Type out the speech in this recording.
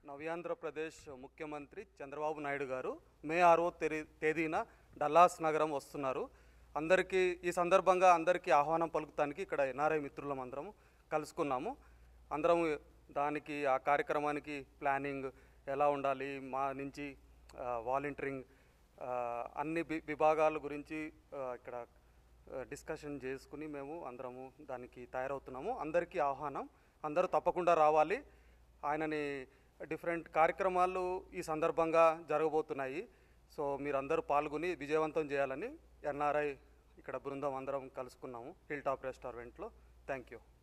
నవ్యాంధ్రప్రదేశ్ ముఖ్యమంత్రి చంద్రబాబు నాయుడు గారు మే ఆరో తెరి తేదీన డల్లాస్ నగరం వస్తున్నారు అందరికీ ఈ సందర్భంగా అందరికీ ఆహ్వానం పలుకుతానికి ఇక్కడ ఎన్ఆర్ఐ మిత్రులం అందరం కలుసుకున్నాము అందరం దానికి ఆ కార్యక్రమానికి ప్లానింగ్ ఎలా ఉండాలి మా నుంచి వాలంటీరింగ్ అన్ని వి- విభాగాల గురించి ఆ, ఇక్కడ డిస్కషన్ చేసుకుని మేము అందరము దానికి తయారవుతున్నాము అందరికీ ఆహ్వానం అందరూ తప్పకుండా రావాలి ఆయనని డిఫరెంట్ కార్యక్రమాలు ఈ సందర్భంగా జరగబోతున్నాయి సో మీరందరూ పాల్గొని విజయవంతం చేయాలని ఎన్ఆర్ఐ ఇక్కడ బృందం అందరం కలుసుకున్నాము హిల్ టాప్ రెస్టారెంట్లో థ్యాంక్ యూ